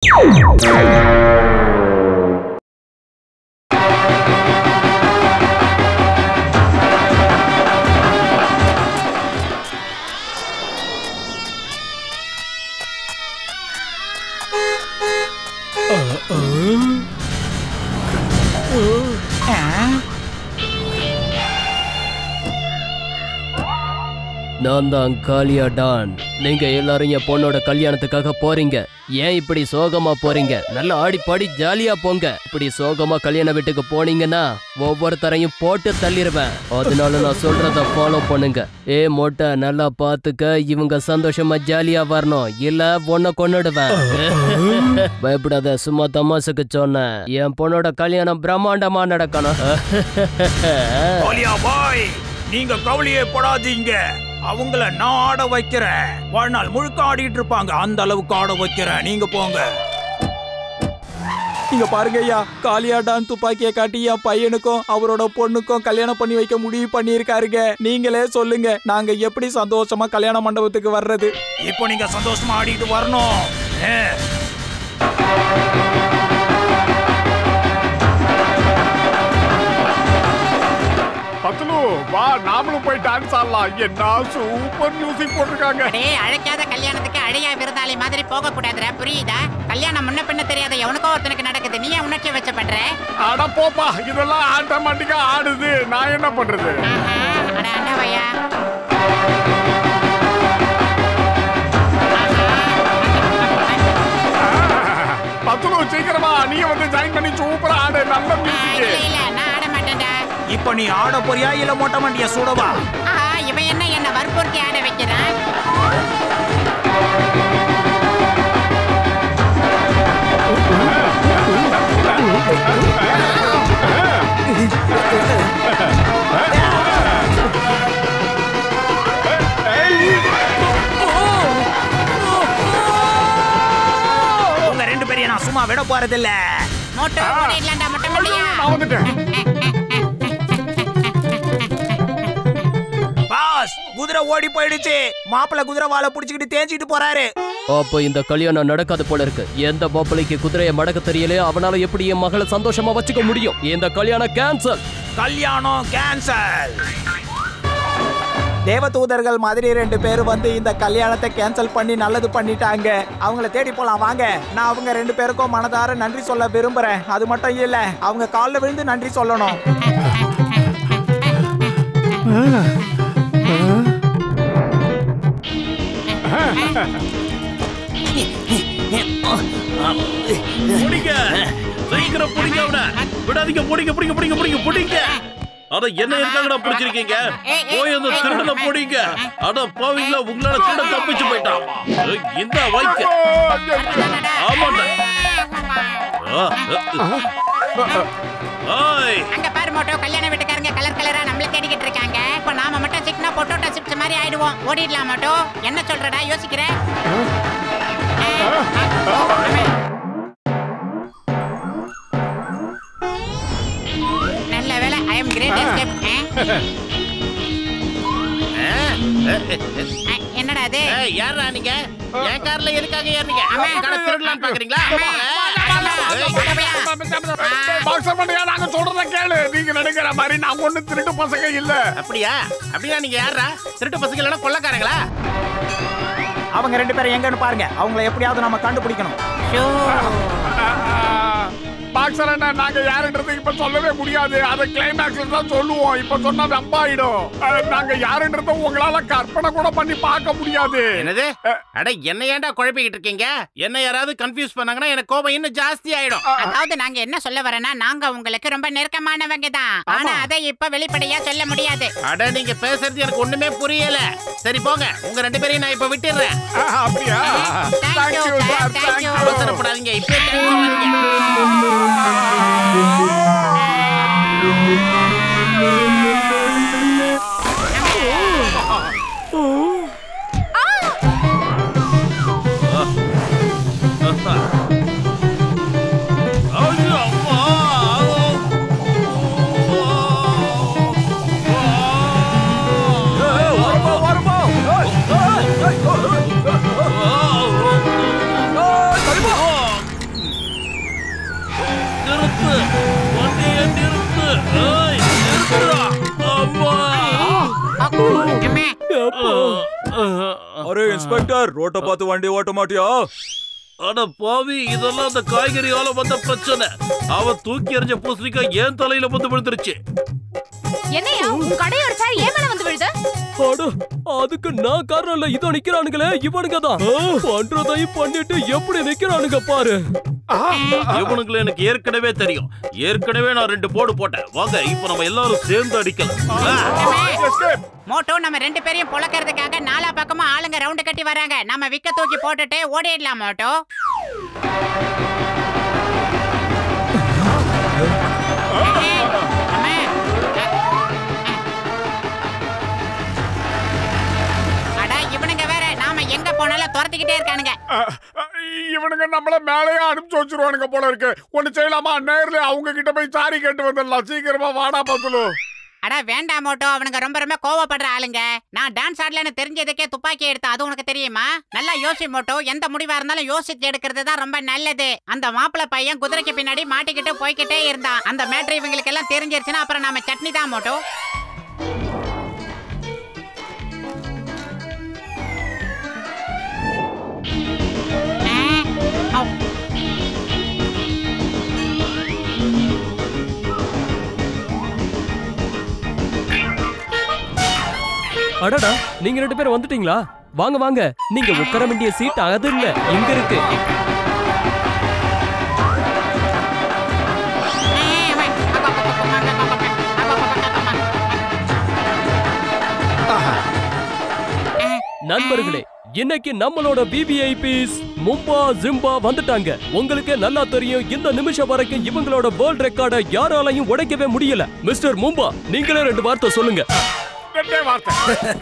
நான் தான் காளியா டான் நீங்க எல்லாரும் என் பொண்ணோட கல்யாணத்துக்காக போறீங்க ஏன் இப்படி சோகமா போறீங்க நல்லா ஆடி பாடி ஜாலியா போங்க இப்படி சோகமா கல்யாண வீட்டுக்கு போனீங்கன்னா ஒவ்வொருத்தரையும் போட்டு தள்ளிடுவேன் அதனால நான் சொல்றத ஃபாலோ பண்ணுங்க ஏ மொட்டை நல்லா பாத்துக்க இவங்க சந்தோஷமா ஜாலியா வரணும் இல்ல பொண்ணை கொன்னுடுவேன் பயப்படாத சும்மா தமாசுக்கு சொன்னேன் என் பொண்ணோட கல்யாணம் பிரம்மாண்டமா நடக்கணும் காளியா பாய் நீங்க கவலையே படாதீங்க அவங்கள நான் ஆட வைக்கிறேன் வாழ்நாள் முழுக்க ஆடிட்டு இருப்பாங்க அந்த அளவுக்கு ஆட வைக்கிறேன் நீங்க போங்க இங்க பாருங்க ஐயா காளியாடான் துப்பாக்கியை காட்டி என் பையனுக்கும் அவரோட பொண்ணுக்கும் கல்யாணம் பண்ணி வைக்க முடிவு பண்ணியிருக்காருங்க நீங்களே சொல்லுங்க நாங்க எப்படி சந்தோஷமா கல்யாண மண்டபத்துக்கு வர்றது இப்போ நீங்க சந்தோஷமா ஆடிட்டு வரணும் ஏ, பத்துலு வா நாமளும் போய் டான்ஸ் ஆடலாம் என்ன சூப்பர் மியூசிக் போட்டிருக்காங்க அடே அழைக்காத கல்யாணத்துக்கு அழையா விருந்தாளி மாதிரி போக கூடாதுடா புரியுதா கல்யாணம் முன்ன பின்ன தெரியாத எவனுக்கோ ஒருத்தனுக்கு நடக்குது நீ ஏன் உணர்ச்சி வச்சப்படுற அட போப்பா இதெல்லாம் ஆட்டோமேட்டிக்கா ஆடுது நான் என்ன பண்றது ஆஹா, அட அண்ணாவையா பத்துலு சீக்கிரமா நீ வந்து ஜாயின் பண்ணி சூப்பரா ஆடு நல்ல இல்ல மியூசிக் இல்ல நான் ஆட மாட்டேன்டா இப்போ நீ ஆட போறியா இல்ல மொட்டை மண்டிய சுடவா ஆஹா இவன் என்ன என்ன வற்புறுத்தி ஆட வைக்கிறான் உங்க ரெண்டு பேரையும் நான் சும்மா விட போறதில்ல மோட்டோ ஓடிடலாம்டா மொட்டை மண்டையா நான் வந்துட்டேன் பாஸ் குதிரை ஓடி போயிடுச்சு மாப்பிள்ளை குதிரை வாழை புடிச்சுக்கிட்டு தேஞ்சிட்டு போறாரு அப்போ இந்த கல்யாணம் நடக்காது போல இருக்கு எந்த மாப்பிளைக்கு குதிரையை மடக்க தெரியலையோ அவனால எப்படி என் மகளை சந்தோஷமா வச்சுக்க முடியும் இந்த கல்யாணம் கேன்சல் கல்யாணம் கேன்சல் தேவதூதர்கள் மாதிரி ரெண்டு பேரும் வந்து இந்த கல்யாணத்தை கேன்சல் பண்ணி நல்லது பண்ணிட்டாங்க அவங்கள தேடி போலாம் வாங்க நான் அவங்க ரெண்டு பேருக்கும் மனதார நன்றி சொல்ல விரும்புறேன் அது மட்டும் இல்ல அவங்க காலில் விழுந்து நன்றி சொல்லணும் பிடிங்க சீக்கிரம் பிடிங்க அவனை விடாதீங்க பிடிங்க பிடிங்க பிடிங்க பிடிங்க பிடிங்க அட என்ன இருக்காங்கடா பிடிச்சிருக்கீங்க போய் அந்த திருடனை பிடிங்க அட பாவீங்களா உங்களால திருட தப்பிச்சு போயிட்டான் ஏய், இந்த வைக்க ஆமாண்டா ஆ, ஆய் அங்க பாரு மோட்டோ கல்யாண வீட்டுக்காரங்க கலர் கலரா நம்மள தேடிக்கிட்டு இருக்காங்க இப்ப நாம மட்டும் சிக்கனா பொட்டோட்டோ சிப்ஸ் மாதிரி ஆயிடுவோம் ஓடிடலாம் மோட்டோ என்ன சொல்றடா யோசிக்கிற நல்ல வேலை ஐ எம் கிரேட் எஸ்கேப் என்னடா அது ஏய், யார்ரா நீங்க என் கார்ல எதுக்காக ஏறீங்க ஆமா. கடை திருடலான்னு பாக்குறீங்களா பாக்ஸர் பண்ணியா நாங்க சொல்றத கேளு நீங்க நினைக்கிற மாதிரி நான் ஒண்ணு திருட்டு பசங்க இல்ல அப்படியா அப்படியா நீங்க யாரா திருட்டு பசங்க இல்லைன்னா கொள்ளக்காரங்களா அவங்க ரெண்டு பேரும் எங்கன்னு பாருங்க அவங்கள எப்படியாவது நம்ம கண்டுபிடிக்கணும் ஷோ. பாக்ஸர் என்ன நாங்க யாருன்றது இப்ப சொல்லவே முடியாது அதை கிளைமேக்ஸ்ல தான் சொல்லுவோம் இப்ப சொன்னா நம்பாயிடும் அஹ், நாங்க யாருன்றத உங்களால கற்பனை கூட பண்ணி பார்க்க முடியாது என்னது அட என்ன ஏன்டா குழப்பிக்கிட்டு இருக்கீங்க என்ன யாராவது கன்ஃபியூஸ் பண்ணாங்கன்னா எனக்கு கோபம் இன்னும் ஜாஸ்தி ஆயிடும் அதாவது நாங்க என்ன சொல்ல வரேன்னா நாங்க உங்களுக்கு ரொம்ப நெருக்கமானவங்க தான் ஆனா அதை இப்ப வெளிப்படையா சொல்ல முடியாது அட நீங்க பேசுறது எனக்கு ஒண்ணுமே புரியல சரி போங்க உங்க ரெண்டு பேரையும் நான் இப்ப விட்டுடுறேன் அஹ், அப்படியா Thank you, thank you sir. Sir Thank you. Thank you அவசரப்படாதீங்க இப்பயே thanks சொல்லாதீங்க. ஐயோ, அம்மா. இன்ஸ்பெக்டர் ரோட்டை பார்த்து வண்டி ஓட்ட மாட்டியா அட பாவி இதெல்லாம் அந்த காய்கறியால வந்த பிரச்சனை அவ தூக்கி எறிஞ்ச பூசணிக்காய் ஏன் தலையில வந்து விழுந்துருச்சு என்னையா உன் கடையோட சார் ஏன் மேல வந்து விழுது அட அதுக்கு நான் காரணம் இல்ல இதோ நிக்கிறானுங்களே இவனுங்க தான் பண்றதையும் பண்ணிட்டு எப்படி நிக்கிறானுங்க பாரு இவனுங்களை எனக்கு ஏற்கனவே தெரியும் ஏற்கனவே நான் ரெண்டு போடு போட்டேன் வாங்க இப்ப நம்ம எல்லாரும் சேர்ந்து அடிக்கலாம் ஆ. Escape. மோட்டோ நம்ம ரெண்டு பேரையும் பொழக்கிறதுக்காக நாலா பக்கமா ஆளுங்க ரவுண்டு கட்டி வராங்க நம்ம விக்க தூக்கி போட்டுட்டு ஓடிடலாம் மோட்டோ அம்மா. அட இவனுங்க வேற நாம எங்க போனாலும் துரத்திக்கிட்டே இருக்கானுங்க அஹ், அஹ், இவனுங்க நம்மள மேலேயே அனுப்பிச்சு வச்சிருவானுங்க போல இருக்கு ஒண்ணு செய்யலாமா நேர்ல அவங்க கிட்ட போய் சாரி கேட்டு வந்துடலாம் சீக்கிரமா வாடா பத்துலு அட வேண்டாம் மோட்டோ அவனுங்க ரொம்ப ரொம்ப கோவப்படுற ஆளுங்க நான் டான்ஸ் ஆடலன்னு தெரிஞ்சதுக்கே துப்பாக்கி எடுத்தேன் அது உனக்கு தெரியுமா நல்லா யோசி மோட்டோ எந்த முடிவா இருந்தாலும் யோசிச்சு எடுக்கிறது தான் ரொம்ப நல்லது அந்த மாப்பிள பையன் குதிரைக்கு பின்னாடி மாட்டிக்கிட்டு போய்க்கிட்டே இருந்தான் அந்த மேட்ரு இவங்களுக்கு எல்லாம் தெரிஞ்சிருச்சுன்னா அப்புறம் நாம சட்னி தான் மோட்டோ ஆ, அவ். அடடா நீங்க ரெண்டு பேரும் வந்துட்டீங்களா வாங்க வாங்க நீங்க உட்கார வேண்டிய சீட் அது இல்ல இங்க இருக்கு நண்பர்களே இன்னைக்கு நம்மளோட விவிஐபிஸ் மும்பா ஜிம்பா வந்துட்டாங்க உங்களுக்கு நல்லா தெரியும் இந்த நிமிஷம் வரைக்கும் இவங்களோட வேர்ல்ட் ரெக்கார்டை யாராலையும் உடைக்கவே முடியல மிஸ்டர் மும்பா நீங்களே ரெண்டு வார்த்தை சொல்லுங்க ரெண்டே வார்த்தை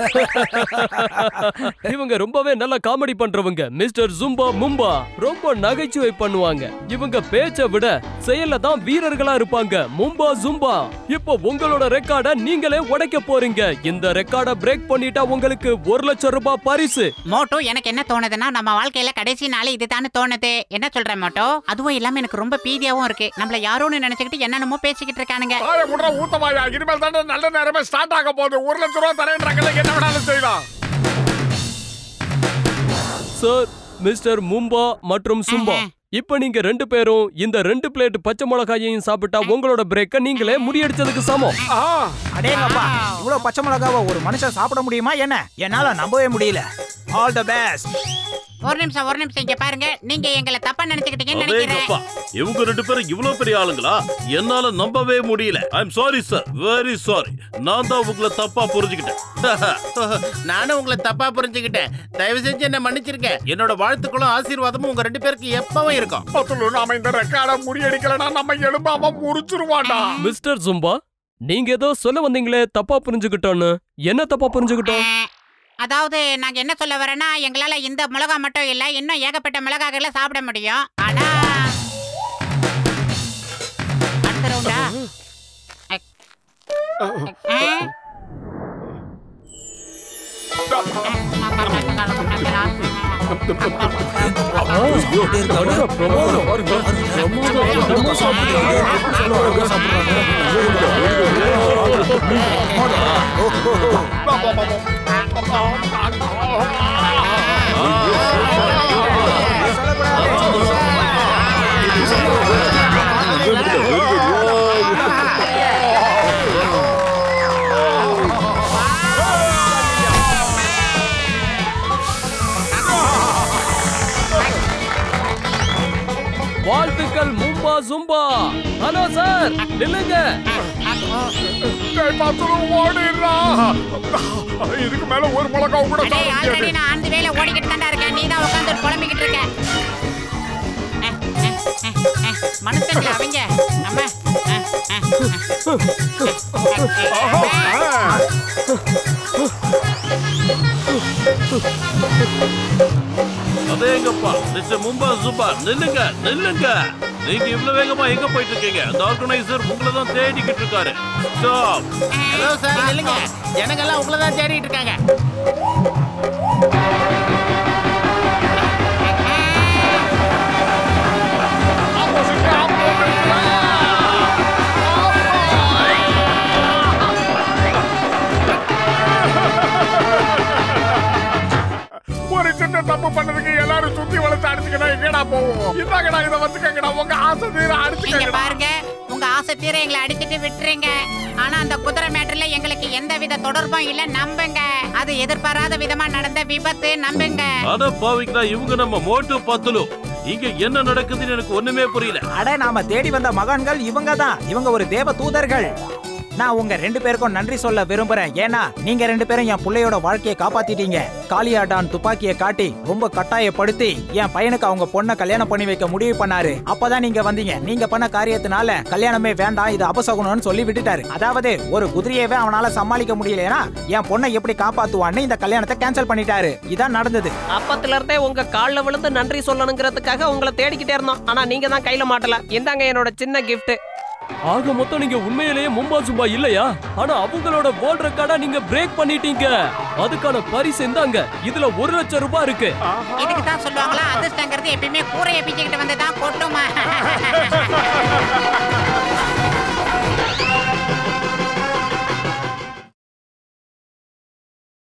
இவங்க ரொம்பவே நல்ல காமெடி பண்றவங்க மிஸ்டர் ஜும்பா மும்பா ரொம்ப நகைச்சுவை பண்ணுவாங்க இவங்க பேச்ச விட செயல்ல தான் வீரர்களா இருப்பாங்க மும்பா ஜும்பா இப்போ உங்களோட ரெக்கார்ட நீங்களே உடைக்க போறீங்க இந்த ரெக்கார்ட பிரேக் பண்ணிட்டா உங்களுக்கு ஒரு லட்சம் ரூபாய் பரிசு மோட்டோ எனக்கு என்ன தோணுதுன்னா நம்ம வாழ்க்கையில கடைசி நாள் இதுதானே தோணுது என்ன சொல்ற மோட்டோ அதுவும் இல்லாம எனக்கு ரொம்ப பீதியாவும் இருக்கு நம்மள யாரோன்னு நினைச்சுக்கிட்டு என்னென்னமோ பேசிக்கிட்டு இருக்கானுங்க வாய முடுற ஊத்தமாயா இனிமேல் தானே நல்ல நேரமே ஸ்டார்ட் ஆக போகுது ஒரு லட்சம் ரூபா தரேன்றாங்கல்ல என்ன வேணாலும் செய்யலாம் சார் மிஸ்டர் மும்பா மற்றும் சும்பா ஆஹா. இப்ப நீங்க ரெண்டு பேரும் இந்த ரெண்டு பிளேட் பச்சை மிளகாயையும் சாப்பிட்டா உங்களோட பிரேக்க நீங்களே முறியடிச்சதுக்கு சமம் ஆ, அடேங்கப்பா இவ்வளவு பச்சை மிளகாவை ஒரு மனுஷன் சாப்பிட முடியுமா என்ன என்னால நம்பவே முடியல ஆல் த பெஸ்ட் ஒரு நிமிஷம் ஒரு நிமிஷம் இங்க பாருங்க நீங்க எங்களை தப்பா நினைச்சுக்கிட்டீங்கன்னு நினைக்கிறேன் அடேங்கப்பா இவங்க ரெண்டு பேரும் இவ்வளவு பெரிய ஆளுங்களா என்னால நம்பவே முடியல I am sorry sir very sorry நான் தான் உங்களை தப்பா புரிஞ்சுக்கிட்டேன் நானும் உங்களை தப்பா புரிஞ்சுக்கிட்டேன் தயவு செஞ்சு என்ன மன்னிச்சிருங்க என்னோட வாழ்த்துக்களும் ஆசீர்வாதமும் உங்க ரெண்டு பேருக்கு எப்பவும் இருக்கும் பத்துலு நாம இந்த ரெக்கார்டை முறியடிக்கலனா நம்ம எலும்பாம முறிச்சிருவான்டா மிஸ்டர் ஜும்பா நீங்க ஏதோ சொல்ல வந்தீங்களே தப்பா புரிஞ்சுக்கிட்டோன்னு என்ன தப்பா புரிஞ்சுக்கிட்டோம் அஹ், அதாவது நாங்க என்ன சொல்ல வரேன்னா எங்களால இந்த மிளகா மட்டும் இல்ல இன்னும் ஏகப்பட்ட மிளகாக்களை சாப்பிட முடியும் ஆனா அடுத்த ரவுண்டா அக். அஹ். வாழ்த்துக்கள் மும்பா ஜும்பா ஹலோ சார் நில்லுங்க டேய், பத்துலு ஓடிடுறா இதுக்கு மேல ஒரு மிளகாவும் கூட அடே சாப்பிட ஆல்ரெடி முடியாது நான் அந்த வேலை ஓடிக்கிட்டு தான்டா இருக்கேன் நீ தான் உட்காந்து புலம்பிக்கிட்டு இருக்க அஹ், அஹ், அஹ், அஹ். மனுஷங்களா அவங்க நம்ம அஹ், அஹ், அஹ். அஹ், அதேங்கப்பா மிஸ்டர் மும்பா ஜும்பா நில்லுங்க நில்லுங்க நீங்க இவ்வளவு வேகமா எங்க போயிட்டு இருக்கீங்க அந்த ஆர்கனைசர் உங்களை தான் தேடிக்கிட்டு இருக்காரு ஸ்டாப் ஹலோ சார் இல்லைங்க ஜனங்கெல்லாம் உங்களை தான் தேடிட்டு இருக்காங்க ஒரு சின்ன தப்பு பண்ணதுக்கு எல்லாரும் சுத்தி வளைச்சு அடிச்சுக்கடா எங்கடா போவோம் இந்தாங்கடா இதை வச்சுக்கங்கடா உங்க ஆசை தீர இங்க அடிச்சுக்கங்கடா பாருங்க உங்க ஆசை தீர எங்களை அடிச்சிட்டு விட்டுறீங்க ஆனா அந்த குதிரை மேட்டர்ல எங்களுக்கு எந்த வித தொடர்பும் இல்ல நம்புங்க அது எதிர்பாராத விதமா நடந்த விபத்து நம்புங்க அட பாவிங்களா இவங்க நம்ம மோட்டு பத்துலும் இங்க என்ன நடக்குதுன்னு எனக்கு ஒண்ணுமே புரியல அட நாம தேடி வந்த மகான்கள் இவங்க தான் இவங்க ஒரு தேவ தூதர்கள் நான் உங்க ரெண்டு பேருக்கும் நன்றி சொல்ல விரும்புறேன் ஏன்னா நீங்க ரெண்டு பேரும் என் பிள்ளையோட வாழ்க்கையை காப்பாத்திட்டீங்க காளியாடான் துப்பாக்கியை காட்டி ரொம்ப கட்டாயப்படுத்தி என் பையனுக்கு அவங்க பொண்ணை கல்யாணம் பண்ணி வைக்க முடிவு பண்ணாரு அப்பதான் நீங்க வந்தீங்க நீங்க பண்ண காரியத்தினால கல்யாணமே வேண்டாம் இது அபசகுணம்னு சொல்லி விட்டுட்டாரு அதாவது ஒரு குதிரையவே அவனால சமாளிக்க முடியலனா என் பொண்ணை எப்படி காப்பாத்துவான்னு இந்த கல்யாணத்தை கேன்சல் பண்ணிட்டாரு இதான் நடந்தது அப்பத்துல இருந்தே உங்க கால்ல விழுந்து நன்றி சொல்லணுங்கிறதுக்காக உங்களை தேடிக்கிட்டே இருந்தோம் ஆனா நீங்க தான் கையில மாட்டல இந்தாங்க என்னோட சின்ன gift ஆக மொத்தம் நீங்க உண்மையிலேயே மும்பா சும்பா இல்லையா ஆனா அவங்களோட வேர்ல்ட் ரெக்கார்டா நீங்க பிரேக் பண்ணிட்டீங்க அதுக்கான பரிசு இந்தாங்க இதுல ஒரு லட்சம் ரூபாய் இருக்கு இதுக்கு தான் சொல்லுவாங்களா அதிர்ஷ்டங்கிறது எப்பயுமே கூரையை பிச்சுக்கிட்டு வந்து தான் கொட்டுமா